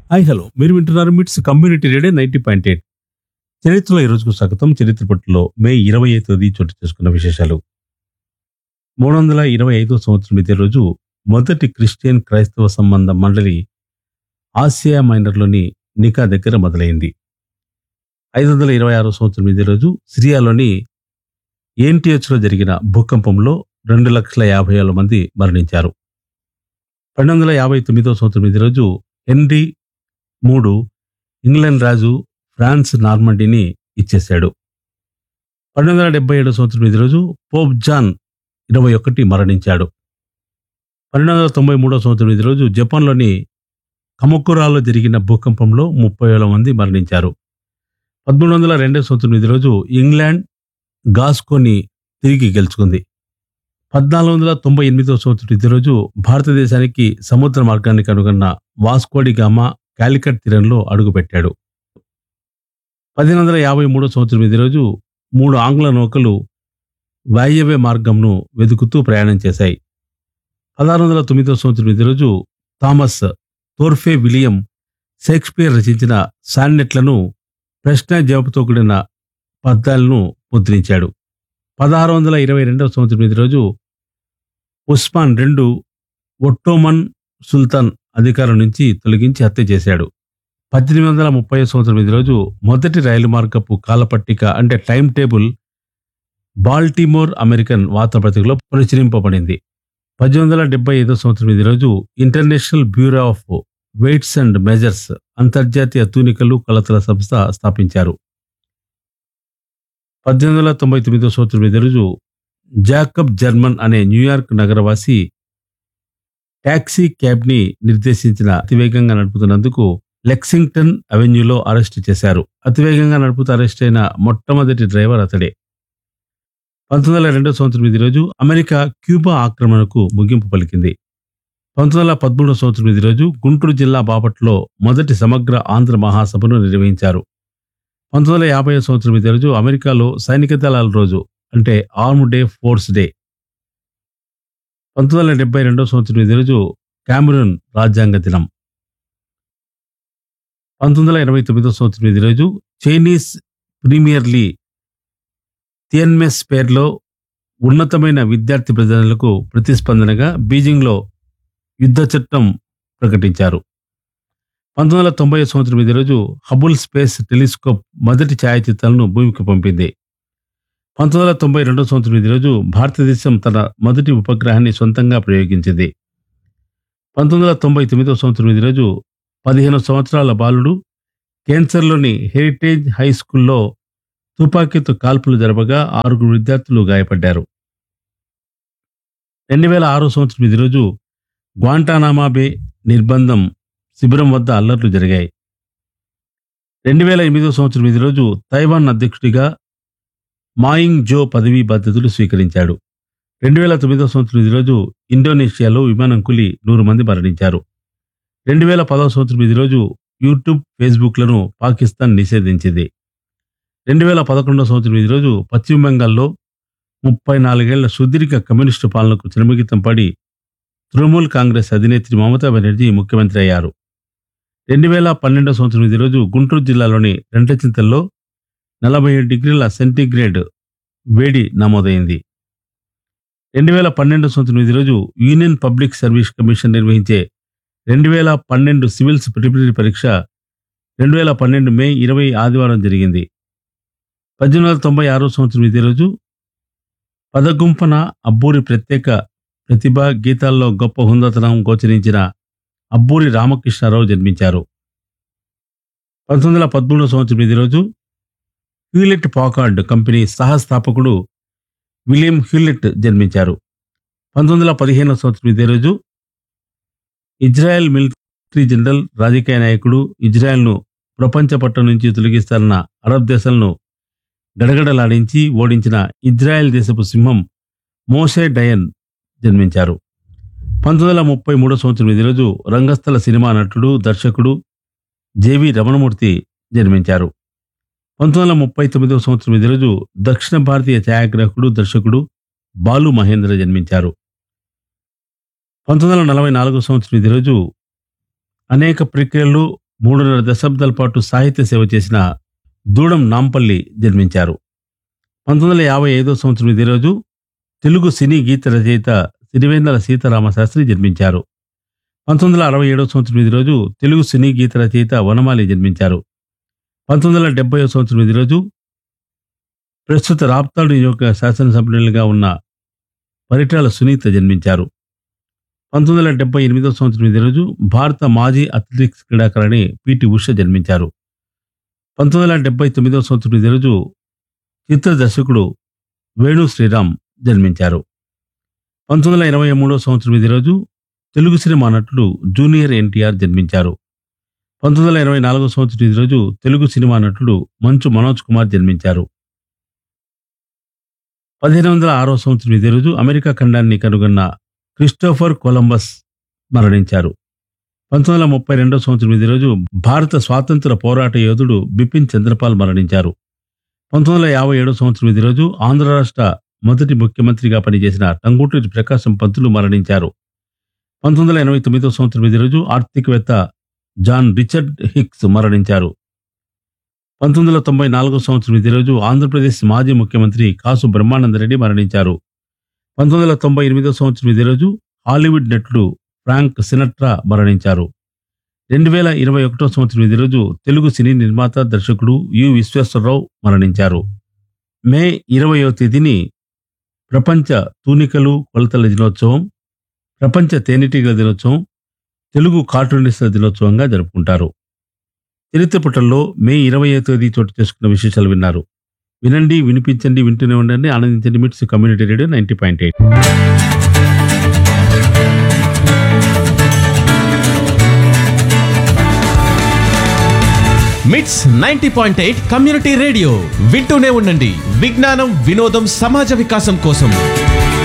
hi hello మీరు వింటున్నారు MITS community radio ninety point eight చరిత్రలో ఈ రోజుకు స్వాగతం చరిత్ర పట్టులో మే ఇరవై ఐదు తేదీ చోటు చేసుకున్న విశేషాలు మూడు వందల ఇరవై ఐదో సంవత్సరం ఇదే రోజు మొదటి క్రిస్టియన్ క్రైస్తవ సంబంధ మండలి ఆసియా మైనర్లోని నికా దగ్గర మొదలైంది ఐదు వందల ఇరవై ఆరో సంవత్సరం ఇదే రోజు సిరియాలోని ఏఎన్టీహెచ్లో జరిగిన భూకంపంలో రెండు లక్షల యాభై ఏళ్ళ మంది మరణించారు రెండు వందల యాభై తొమ్మిదో సంవత్సరం ఇదే రోజు హెన్రీ మూడు ఇంగ్లాండ్ రాజు ఫ్రాన్స్ నార్మండీని ఇచ్చేశాడు రెండు వందల డెబ్బై ఏడో సంవత్సరం ఇదే రోజు పోప్ జాన్ ఇరవై ఒకటి మరణించాడు పన్నెండు వందల తొంభై మూడో సంవత్సరం ఇదే రోజు జపాన్లోని కమకురాలో జరిగిన భూకంపంలో ముప్పై వేల మంది మరణించారు పదమూడు వందల రెండో సంవత్సరం ఇదే రోజు ఇంగ్లాండ్ గాస్కోని తిరిగి గెలుచుకుంది పద్నాలుగు వందల తొంభై ఎనిమిదో సంవత్సరం ఇదే రోజు భారతదేశానికి సముద్ర మార్గాన్ని కనుగొన్న వాస్కోడి గామా కాలికట్ తీరంలో అడుగుపెట్టాడు పదిహేను వందల యాభై మూడో సంవత్సరం ఇదే రోజు మూడు ఆంగ్ల నౌకలు వాయవ్య మార్గంను వెతుకుతూ ప్రయాణం చేశాయి పదహారు వందల తొమ్మిదో సంవత్సరం ఇదే రోజు థామస్ తోర్ఫే విలియం షేక్స్పియర్ రచించిన సాన్నెట్లను ప్రశ్న జవాబుతో కూడిన పద్యాలను ముద్రించాడు పదహారు వందల ఇరవై రెండవ సంవత్సరం ఇదే రోజు ఉస్మాన్ రెండు ఒట్టోమన్ సుల్తాన్ అధికారం నుంచి తొలగించి హత్య చేశాడు పద్దెనిమిది వందల ముప్పై సంవత్సరం ఇదే రోజు మొదటి రైలు మార్గపు కాలపట్టిక అంటే టైం టేబుల్ బాల్టిమోర్ అమెరికన్ వార్తాపత్రికలో ప్రచురింపబడింది పద్దెనిమిది వందల డెబ్బై ఐదో సంవత్సరం ఇదే రోజు international bureau of weights and measures అంతర్జాతీయ తూనికలు కొలతల సంస్థ స్థాపించారు పద్దెనిమిది వందల తొంభై తొమ్మిదో సంవత్సరం ఇదే రోజు జాకబ్ జర్మన్ అనే న్యూయార్క్ నగరవాసి ట్యాక్సీ క్యాబ్ని నిర్దేశించిన అతివేగంగా నడుపుతున్నందుకు లెక్సింగ్టన్ అవెన్యూలో అరెస్టు చేశారు అతివేగంగా నడుపుతూ అరెస్ట్ అయిన మొట్టమొదటి డ్రైవర్ అతడే పంతొమ్మిది వందల రెండో సంవత్సరం ఇది రోజు అమెరికా క్యూబా ఆక్రమణకు ముగింపు పలికింది పంతొమ్మిది వందల పదమూడో సంవత్సరం ఇది రోజు గుంటూరు జిల్లా బాపట్లో మొదటి సమగ్ర ఆంధ్ర మహాసభను నిర్వహించారు పంతొమ్మిది వందల యాభై సంవత్సరం ఇదే రోజు అమెరికాలో సైనిక దళాల రోజు అంటే ఆర్మ్ డే ఫోర్స్ డే పంతొమ్మిది వందల డెబ్బై రెండో సంవత్సరం ఇదే రోజు కామెరూన్ రాజ్యాంగ దినం పంతొమ్మిది వందల ఎనభై తొమ్మిదో సంవత్సరం ఇదే రోజు చైనీస్ ప్రీమియర్ లీ తియన్మెస్ పేర్లో ఉన్నతమైన విద్యార్థి ప్రజలకు ప్రతిస్పందనగా బీజింగ్లో యుద్ధ చట్టం ప్రకటించారు పంతొమ్మిది వందల తొంభై సంవత్సరం ఇదే రోజు హబుల్ స్పేస్ టెలిస్కోప్ మొదటి ఛాయాచిత్రాలను భూమికి పంపింది పంతొమ్మిది వందల తొంభై రెండో సంవత్సరం ఇదే రోజు భారతదేశం తన మొదటి ఉపగ్రహాన్ని సొంతంగా ప్రయోగించింది పంతొమ్మిది వందల తొంభై తొమ్మిదో సంవత్సరం ఇదే రోజు పదిహేను సంవత్సరాల బాలుడు కేన్సర్లోని హెరిటేజ్ హై స్కూల్లో తుపాకీతో కాల్పులు జరపగా ఆరుగురు విద్యార్థులు గాయపడ్డారు రెండు వేల ఆరో సంవత్సరం ఇదే రోజు గ్వాంటానామా బే నిర్బంధం శిబిరం వద్ద అల్లర్లు జరిగాయి రెండు వేల ఎనిమిదో సంవత్సరం ఇదే రోజు తైవాన్ అధ్యక్షుడిగా మాయింగ్ జో పదవీ బాధ్యతలు స్వీకరించాడు రెండు వేల తొమ్మిదో సంవత్సరం ఇదే రోజు ఇండోనేషియాలో విమానం కూలి నూరు మంది మరణించారు రెండు వేల పదో సంవత్సరం ఇదే రోజు యూట్యూబ్ ఫేస్బుక్లను పాకిస్తాన్ నిషేధించింది రెండు వేల పదకొండో సంవత్సరం ఇదే రోజు పశ్చిమ బెంగాల్లో ముప్పై నాలుగేళ్ల సుదీర్ఘ కమ్యూనిస్టు పాలనకు చిరమిగితం పడి తృణమూల్ కాంగ్రెస్ అధినేత్రి మమతా బెనర్జీ ముఖ్యమంత్రి అయ్యారు రెండు వేల పన్నెండో సంవత్సరం ఇదే రోజు గుంటూరు జిల్లాలోని రెంటచింతల్లో నలభై ఏడు డిగ్రీల సెంటీగ్రేడ్ వేడి నమోదైంది రెండు వేల పన్నెండు సంవత్సరం ఇదే రోజు యూనియన్ పబ్లిక్ సర్వీస్ కమిషన్ నిర్వహించే రెండు వేల పన్నెండు సివిల్స్ ప్రిలిమినరీ పరీక్ష రెండు వేల పన్నెండు మే ఇరవై ఆదివారం జరిగింది పద్దెనిమిది వందల తొంభై ఆరో సంవత్సరం ఇదే రోజు పదగుంపన అబ్బూరి ప్రత్యేక ప్రతిభ గీతాల్లో గొప్ప హుందతనం గోచరించిన అబ్బూరి రామకృష్ణారావు జన్మించారు పంతొమ్మిది వందల పదమూడో సంవత్సరం ఇదే రోజు హ్యూలెట్ పాకార్డ్ కంపెనీ సహస్థాపకుడు విలియం హ్యూలెట్ జన్మించారు పంతొమ్మిది వందల పదిహేనో సంవత్సరం ఇదే రోజు ఇజ్రాయెల్ మిలిటరీ జనరల్ రాజకీయ నాయకుడు ఇజ్రాయెల్ను ప్రపంచ పట్టం నుంచి తొలగిస్తారన్న అరబ్ దేశాలను గడగడలాడించి ఓడించిన ఇజ్రాయెల్ దేశపు సింహం మోసే డయన్ జన్మించారు పంతొమ్మిది వందల ముప్పై మూడో సంవత్సరం ఇదే రోజు రంగస్థల సినిమా నటుడు దర్శకుడు జేవి రమణమూర్తి జన్మించారు పంతొమ్మిది వందల ముప్పై తొమ్మిదవ సంవత్సరం ఇదే రోజు దక్షిణ భారతీయ ఛాయాగ్రాహకుడు దర్శకుడు బాలు మహేంద్ర జన్మించారు పంతొమ్మిది వందల నలభై నాలుగో సంవత్సరం ఇదే రోజు అనేక ప్రక్రియలు మూడున్నర దశాబ్దాల పాటు సాహిత్య సేవ చేసిన దూడం నాంపల్లి జన్మించారు పంతొమ్మిది వందల యాభై ఐదో సంవత్సరం ఇదే రోజు తెలుగు సినీ గీత రచయిత సిరివేందల సీతారామ శాస్త్రి జన్మించారు పంతొమ్మిది వందల అరవై ఏడో సంవత్సరం ఇది రోజు తెలుగు సినీ గీత రచయిత వనమాలి జన్మించారు పంతొమ్మిది వందల డెబ్బై సంవత్సరం ఇది రోజు ప్రస్తుత రాప్తాడు నియోజక శాసనసభ్యులుగా ఉన్న పరిటాల సునీత జన్మించారు పంతొమ్మిది వందల డెబ్బై ఎనిమిదో సంవత్సరం ఇదే రోజు భారత మాజీ అథ్లెటిక్స్ క్రీడాకారిణి పిటి ఉష జన్మించారు పంతొమ్మిది వందల డెబ్బై తొమ్మిదో సంవత్సరం ఇదే రోజు చిత్ర దర్శకుడు వేణు శ్రీరామ్ జన్మించారు పంతొమ్మిది వందల ఎనభై మూడో సంవత్సరం ఇదే రోజు తెలుగు సినిమా నటుడు జూనియర్ ఎన్టీఆర్ జన్మించారు పంతొమ్మిది వందల ఎనభై నాలుగో సంవత్సరం ఈ రోజు తెలుగు సినిమా నటుడు మంచు మనోజ్ కుమార్ జన్మించారు పదిహేను వందల ఆరో సంవత్సరం ఇదే రోజు అమెరికా ఖండాన్ని కనుగొన్న క్రిస్టోఫర్ కొలంబస్ మరణించారు పంతొమ్మిది వందల ముప్పై రెండో సంవత్సరం ఇదే రోజు భారత స్వాతంత్ర పోరాట యోధుడు బిపిన్ చంద్రపాల్ మరణించారు పంతొమ్మిది వందల యాభై ఏడో సంవత్సరం ఇదే రోజు ఆంధ్ర రాష్ట్ర మొదటి ముఖ్యమంత్రిగా పనిచేసిన టంగుటూరి ప్రకాశం పంతులు మరణించారు పంతొమ్మిది వందల ఎనభై తొమ్మిదో సంవత్సరం ఇదే రోజు ఆర్థికవేత్త జాన్ రిచర్డ్ హిక్స్ మరణించారు పంతొమ్మిది వందల తొంభై నాలుగో సంవత్సరం ఇదే రోజు ఆంధ్రప్రదేశ్ మాజీ ముఖ్యమంత్రి కాసు బ్రహ్మానందరెడ్డి మరణించారు పంతొమ్మిది వందల తొంభై ఎనిమిదో సంవత్సరం ఇదే రోజు హాలీవుడ్ నటుడు ఫ్రాంక్ సినట్రా మరణించారు రెండు వేల ఇరవై ఒకటో సంవత్సరం ఇదే రోజు తెలుగు సినీ నిర్మాత దర్శకుడు యు విశ్వేశ్వరరావు మరణించారు మే ఇరవయో తేదీని ప్రపంచ తూనికలు కొలతల దినోత్సవం ప్రపంచ తేనెటీగల దినోత్సవం తెలుగు కార్టూనిస్టుల దినోత్సవంగా జరుపుకుంటారు చరిత్ర పుటల్లో మే ఇరవయో తేదీ చోటు చేసుకున్న విశేషాలు విన్నారు వినండి వినిపించండి వింటూనే ఉండండి ఆనందించండి MITS community radio ninety point eight MITS ninety point eight community radio వింటూనే ఉండండి విజ్ఞానం వినోదం సమాజ వికాసం కోసం